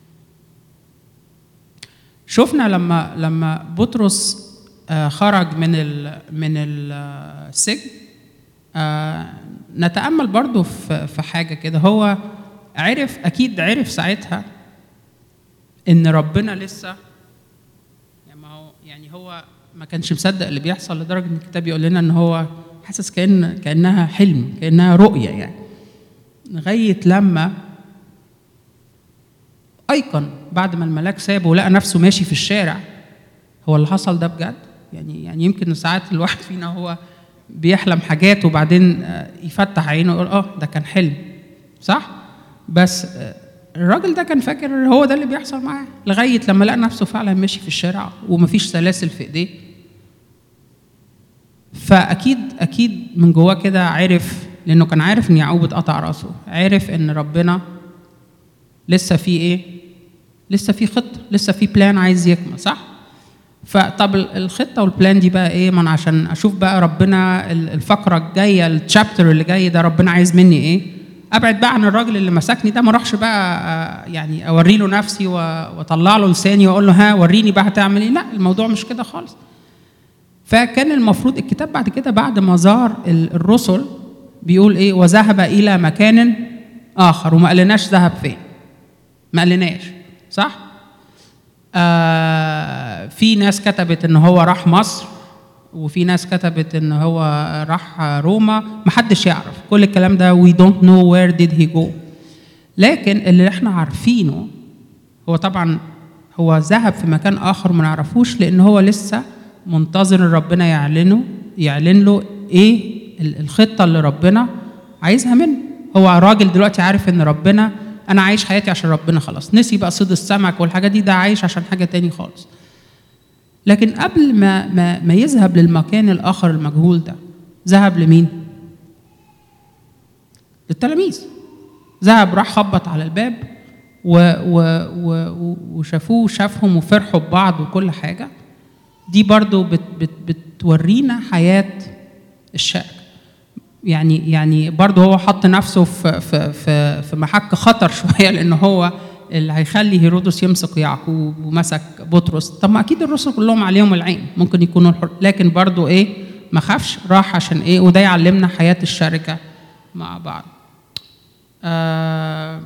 شفنا لما لما بطرس آه، خرج من ال من السجن آه، نتامل برضو في في حاجه كده هو عرف اكيد عرف ساعتها ان ربنا لسه يعني ما هو يعني هو ما كانش مصدق اللي بيحصل لدرجه ان الكتاب يقول لنا ان هو حاسس كان كانها حلم كانها رؤيه يعني لغايه لما ايقن بعد ما الملاك سابه ولقى نفسه ماشي في الشارع هو اللي حصل ده بجد يعني يعني يمكن ساعات الواحد فينا هو بيحلم حاجات وبعدين آه، يفتح عينه ويقول اه ده كان حلم صح بس آه، الراجل ده كان فاكر هو ده اللي بيحصل معاه لغايه لما لقى نفسه فعلا ماشي في الشارع ومفيش سلاسل في ايديه فاكيد اكيد من جواه كده عرف لانه كان عارف ان يعقوب اتقطع راسه عرف ان ربنا لسه في ايه لسه في خطه لسه في بلان عايز يكمل صح فطب ال- الخطه والبلان دي بقى ايه ما انا عشان اشوف بقى ربنا ال- الفقره الجايه الشابتر اللي جاي ده ربنا عايز مني ايه ابعد بقى عن الراجل اللي مسكني ده ما اروحش بقى آه، يعني اوري له نفسي و- واطلع له لساني واقول له ها وريني بقى هتعمل ايه لا الموضوع مش كده خالص فكان المفروض الكتاب بعد كده بعد ما زار ال- الرسل بيقول ايه وذهب الى مكان اخر وما قالناش ذهب فين ما قالناش صح آه في ناس كتبت ان هو راح مصر وفي ناس كتبت ان هو راح روما محدش يعرف كل الكلام ده we don't know where did he go لكن اللي احنا عارفينه هو طبعا هو ذهب في مكان اخر ما نعرفوش لان هو لسه منتظر ان ربنا يعلنه يعلن له ايه ال- الخطه اللي ربنا عايزها منه هو راجل دلوقتي عارف ان ربنا انا عايش حياتي عشان ربنا خلاص نسي بقى صيد السمك والحاجات دي ده عايش عشان حاجه تاني خالص لكن قبل ما ما ما يذهب للمكان الاخر المجهول ده ذهب لمين للتلاميذ ذهب راح خبط على الباب و و و و- وشافوه شافهم وفرحوا ببعض وكل حاجه دي برضو بت بت بتورينا حياه الشاب يعني يعني برضه هو حط نفسه في في في في محك خطر شويه لان هو اللي هيخلي هيرودس يمسك يعقوب ومسك بطرس طب ما اكيد الرسل كلهم عليهم العين ممكن يكونوا الحر لكن برضه ايه ما خافش راح عشان ايه وده يعلمنا حياه الشركه مع بعض آه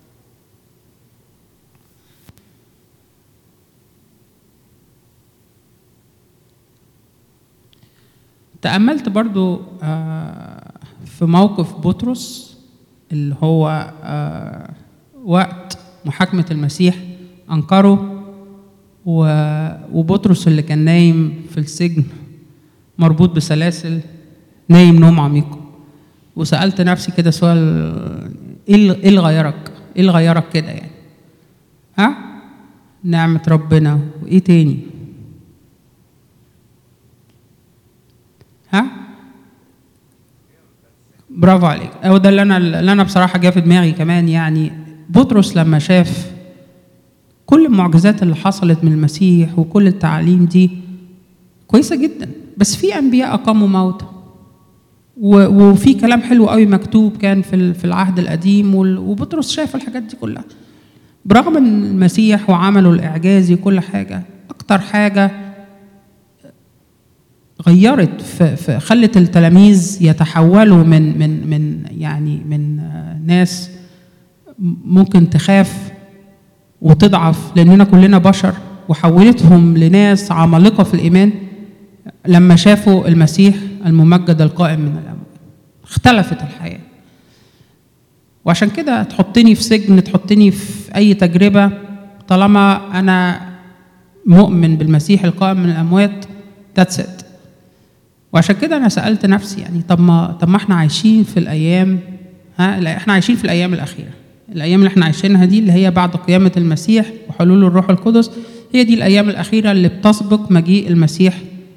تأملت برضو آه، في موقف بطرس اللي هو آه، وقت محاكمة المسيح أنكره و- وبطرس اللي كان نايم في السجن مربوط بسلاسل نايم نوم عميق وسألت نفسي كده سؤال إيه اللي إيه اللي غيرك؟ إيه اللي غيرك كده يعني؟ ها؟ نعمة ربنا وإيه تاني؟ ها برافو عليك هو ده اللي انا اللي انا بصراحه جه في دماغي كمان يعني بطرس لما شاف كل المعجزات اللي حصلت من المسيح وكل التعاليم دي كويسه جدا بس في انبياء اقاموا موتى و- وفي كلام حلو قوي مكتوب كان في ال- في العهد القديم وال- وبطرس شاف الحاجات دي كلها برغم ان المسيح وعمله الاعجازي وكل حاجه اكتر حاجه غيرت في في خلت التلاميذ يتحولوا من من من يعني من آه، ناس ممكن تخاف وتضعف لاننا كلنا بشر وحولتهم لناس عمالقه في الايمان لما شافوا المسيح الممجد القائم من الاموات اختلفت الحياه وعشان كده تحطني في سجن تحطني في اي تجربه طالما انا مؤمن بالمسيح القائم من الاموات ذاتس ات وعشان كده انا سالت نفسي يعني طب ما طب ما احنا عايشين في الايام ها لا، احنا عايشين في الايام الاخيره الايام اللي احنا عايشينها دي اللي هي بعد قيامه المسيح وحلول الروح القدس هي دي الايام الاخيره اللي بتسبق مجيء المسيح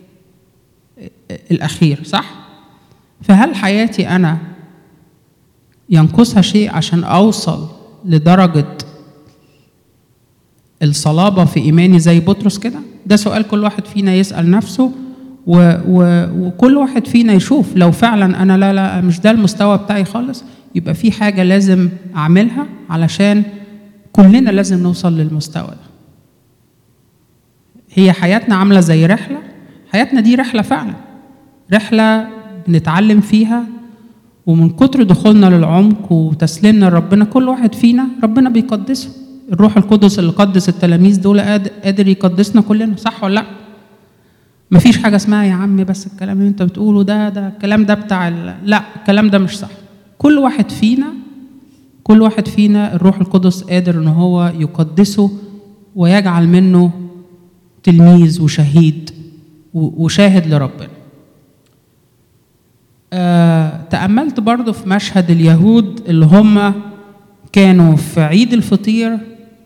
الاخير صح فهل حياتي انا ينقصها شيء عشان اوصل لدرجه الصلابه في ايماني زي بطرس كده ده سؤال كل واحد فينا يسال نفسه و و وكل واحد فينا يشوف لو فعلا انا لا لا مش ده المستوى بتاعي خالص يبقى في حاجه لازم اعملها علشان كلنا لازم نوصل للمستوى ده هي حياتنا عامله زي رحله حياتنا دي رحله فعلا رحله بنتعلم فيها ومن كتر دخولنا للعمق وتسليمنا لربنا كل واحد فينا ربنا بيقدسه الروح القدس اللي قدس التلاميذ دول قاد- قادر يقدسنا كلنا صح ولا لا مفيش حاجه اسمها يا عم بس الكلام اللي انت بتقوله ده ده الكلام ده بتاع ال... لا الكلام ده مش صح كل واحد فينا كل واحد فينا الروح القدس قادر ان هو يقدسه ويجعل منه تلميذ وشهيد و- وشاهد لربنا آه، تأملت برضو في مشهد اليهود اللي هم كانوا في عيد الفطير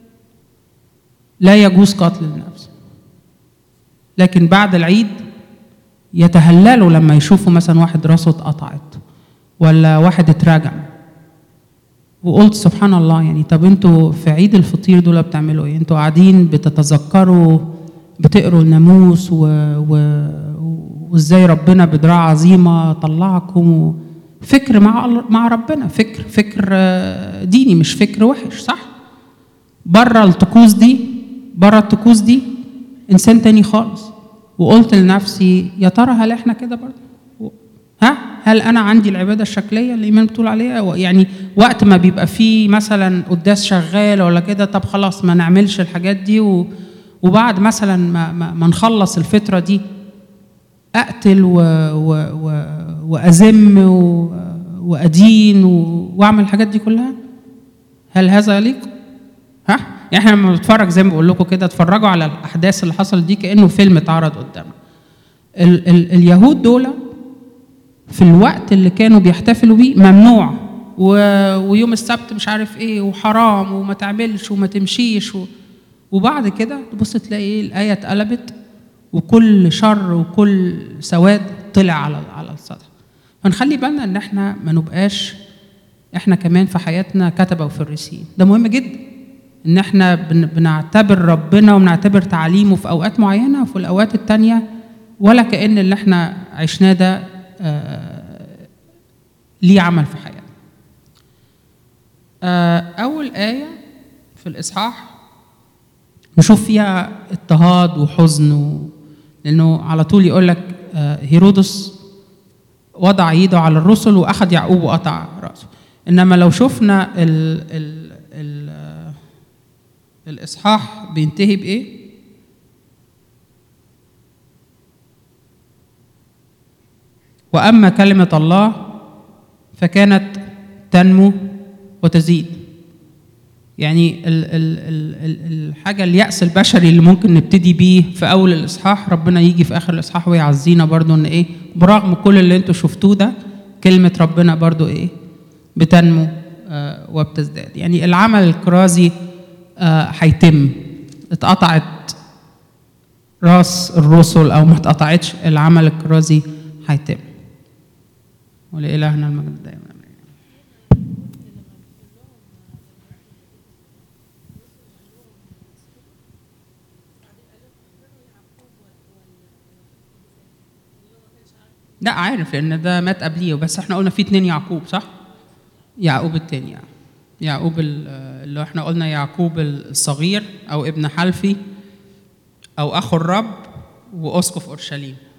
لا يجوز قتل النفس لكن بعد العيد يتهللوا لما يشوفوا مثلا واحد راسه اتقطعت ولا واحد اترجم وقلت سبحان الله يعني طب انتوا في عيد الفطير دول بتعملوا ايه؟ انتوا قاعدين بتتذكروا بتقروا الناموس و... و... وازاي ربنا بدراعة عظيمة طلعكم و... فكر مع مع ربنا فكر فكر آه، ديني مش فكر وحش صح؟ بره الطقوس دي بره الطقوس دي انسان تاني خالص وقلت لنفسي يا ترى هل احنا كده برضه؟ و- ها هل انا عندي العباده الشكليه اللي ايمان بتقول عليها و- يعني وقت ما بيبقى فيه مثلا قداس شغال ولا كده طب خلاص ما نعملش الحاجات دي و وبعد مثلا ما, ما, ما نخلص الفتره دي اقتل و و و واذم و وادين و واعمل الحاجات دي كلها هل هذا يليق؟ ها؟ يعني احنا لما بنتفرج زي ما بقول لكم كده اتفرجوا على الاحداث اللي حصلت دي كانه فيلم اتعرض قدامنا. ال ال اليهود دول في الوقت اللي كانوا بيحتفلوا بيه ممنوع و ويوم السبت مش عارف ايه وحرام وما تعملش وما تمشيش و وبعد كده تبص تلاقي ايه الايه اتقلبت وكل شر وكل سواد طلع على على السطح. فنخلي بالنا ان احنا ما نبقاش احنا كمان في حياتنا كتبه وفريسيين ده مهم جدا ان احنا بن- بنعتبر ربنا وبنعتبر تعليمه في اوقات معينه وفي الاوقات التانية ولا كان اللي احنا عشناه ده آه، ليه عمل في حياتنا آه، اول ايه في الاصحاح نشوف فيها اضطهاد وحزن و... لانه على طول يقول لك آه، هيرودس وضع ايده على الرسل واخذ يعقوب وقطع راسه انما لو شفنا ال ال ال آه، الاصحاح بينتهي بايه واما كلمه الله فكانت تنمو وتزيد يعني ال ال ال ال الحاجه اليأس البشري اللي ممكن نبتدي بيه في اول الاصحاح ربنا يجي في اخر الاصحاح ويعزينا برضو ان ايه برغم كل اللي انتوا شفتوه ده كلمه ربنا برضو ايه بتنمو آه وبتزداد يعني العمل الكرازي آه هيتم اتقطعت راس الرسل او ما اتقطعتش العمل الكرازي هيتم ولإلهنا المجد دائما عارف لان ده مات قبليه بس احنا قلنا في اتنين يعقوب صح يعقوب التاني يعني. يعقوب ال- اللي احنا قلنا يعقوب الصغير او ابن حلفي او اخو الرب واسقف اورشليم